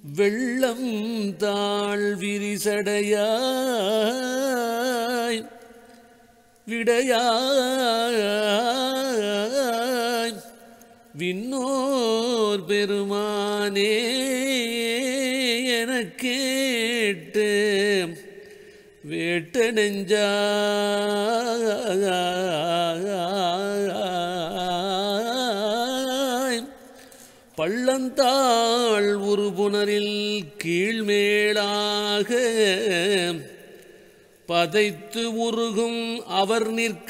வெள்ளம் தாழ் விரிசடையாய் விடையாய் விண்ணோர் பெருமானே எனக் கேட்டு வேட்ட நெஞ்சாய் பள்ளந்தாள் உருபுணரில் கீழ்மேளாக பதைத்து உருகும் அவர் நிற்க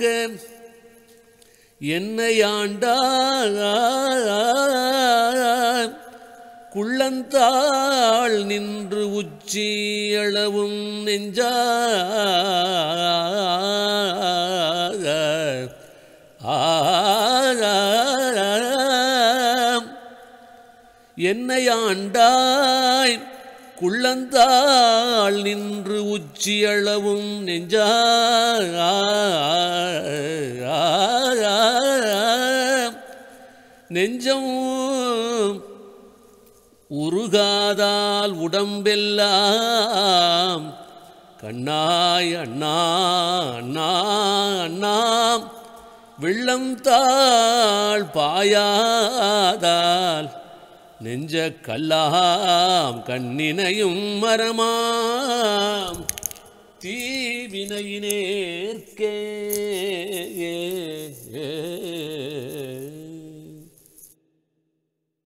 என்னையாண்டா குள்ளந்தாள் நின்று உச்சி அளவும் நெஞ்சா என்னை ஆண்டாய் குள்ளந்தாள் நின்று உச்சியளவும் நெஞ்சா நெஞ்சம் உருகாதால் உடம்பெல்லாம் கண்ணாய் அண்ணா அண்ணா அண்ணா வெள்ளம் தாள் பாயாதால் நெஞ்ச கல்லாம் கண்ணினையும் மரமாம் தீவினையினேற்கே